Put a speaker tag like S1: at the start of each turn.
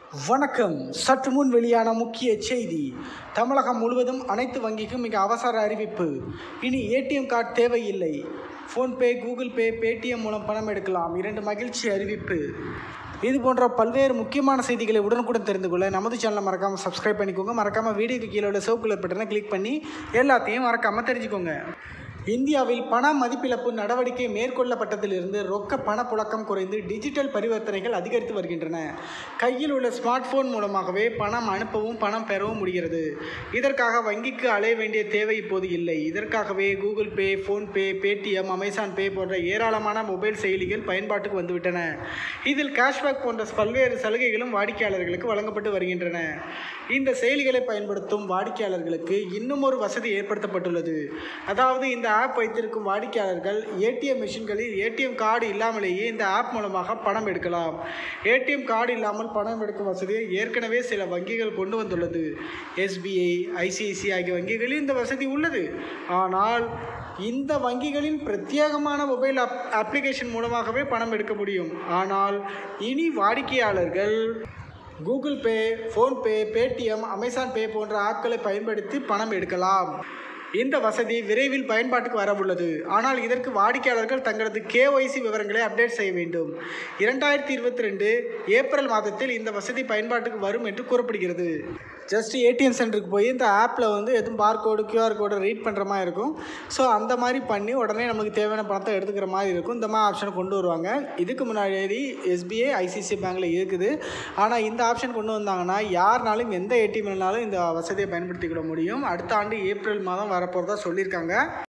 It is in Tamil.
S1: வணக்கம் சற்று முன் வெளியான முக்கிய செய்தி தமிழகம் முழுவதும் அனைத்து வங்கிக்கும் மிக அவசர அறிவிப்பு இனி ஏடிஎம் கார்டு தேவையில்லை ஃபோன்பே கூகுள் பே பேடிஎம் மூலம் பணம் எடுக்கலாம் இரண்டு மகிழ்ச்சி அறிவிப்பு இது போன்ற பல்வேறு முக்கியமான செய்திகளை உடனுக்குடன் தெரிந்து கொள்ள நமது சேனலை மறக்காமல் சப்ஸ்கிரைப் பண்ணிக்கோங்க மறக்காமல் வீடியோக்கு கீழே உள்ள சிவப்பு கலர் பட்டனை கிளிக் பண்ணி எல்லாத்தையும் மறக்காமல் தெரிஞ்சுக்கோங்க இந்தியாவில் பண மதிப்பிழப்பு நடவடிக்கை மேற்கொள்ளப்பட்டதிலிருந்து ரொக்க பணப்புழக்கம் குறைந்து டிஜிட்டல் பரிவர்த்தனைகள் அதிகரித்து வருகின்றன கையில் உள்ள ஸ்மார்ட் போன் மூலமாகவே பணம் அனுப்பவும் பணம் பெறவும் முடிகிறது இதற்காக வங்கிக்கு அலைய வேண்டிய தேவை இப்போது இல்லை இதற்காகவே Google Pay PhonePe Paytm Amazon Pay போன்ற ஏராளமான மொபைல் செயலிகள் பயன்பாட்டுக்கு வந்துவிட்டன இதில் கேஷ்பேக் போன்ற பல்வேறு சலுகைகளும் வாடிக்கையாளர்களுக்கு வழங்கப்பட்டு வருகின்றன இந்த செயலிகளை பயன்படுத்தும் வாடிக்கையாளர்களுக்கு இன்னும் ஒரு வசதி ஏற்படுத்தப்பட்டுள்ளது அதாவது இந்த ஆப் வைத்திருக்கும் வாடிக்கையாளர்கள் ஏடிஎம் மிஷின்களில் ஏடிஎம் கார்டு இல்லாமலேயே இந்த ஆப் மூலமாக பணம் எடுக்கலாம் ஏடிஎம் கார்டு இல்லாமல் பணம் எடுக்கும் வசதியை ஏற்கனவே சில வங்கிகள் கொண்டு வந்துள்ளது எஸ்பிஐ ஐசிஐசி ஆகிய வங்கிகளில் இந்த வசதி உள்ளது ஆனால் இந்த வங்கிகளில் பிரத்யேகமான மொபைல் அப் அப்ளிகேஷன் மூலமாகவே பணம் எடுக்க முடியும் ஆனால் இனி வாடிக்கையாளர்கள் Google Pay PhonePe Paytm Amazon Pay போன்ற ஆப்களை பயன்படுத்தி பணம் எடுக்கலாம் இந்த வசதி விரைவில் பயன்பாட்டுக்கு வரவுள்ளது ஆனால் இதற்கு வாடிக்கையாளர்கள் தங்களது கேஒய்சி விவரங்களை அப்டேட் செய்ய வேண்டும் இரண்டாயிரத்தி இருபத்தி ரெண்டு ஏப்ரல் மாதத்தில் இந்த வசதி பயன்பாட்டுக்கு வரும் என்று கூறப்படுகிறது ஜஸ்ட் ஏடிஎம் சென்டருக்கு போய் இந்த ஆப்பில் வந்து எதுவும் பார்கோடு கியூஆர் கோடை ரீட் பண்ணுற மாதிரி இருக்கும் ஸோ அந்த மாதிரி பண்ணி உடனே நமக்கு தேவையான பணத்தை எடுத்துக்கிற மாதிரி இருக்கும் இந்த மாதிரி ஆப்ஷன் கொண்டு வருவாங்க இதுக்கு முன்னாடி எஸ்பிஐ ஐசிசி பேங்க்கில் இருக்குது ஆனால் இந்த ஆப்ஷன் கொண்டு வந்தாங்கன்னா யாருனாலும் எந்த ஏடிஎம்னாலும் இந்த வசதியை பயன்படுத்திக்கிட முடியும் அடுத்த ஆண்டு ஏப்ரல் மாதம் வரப்போகிறதா சொல்லியிருக்காங்க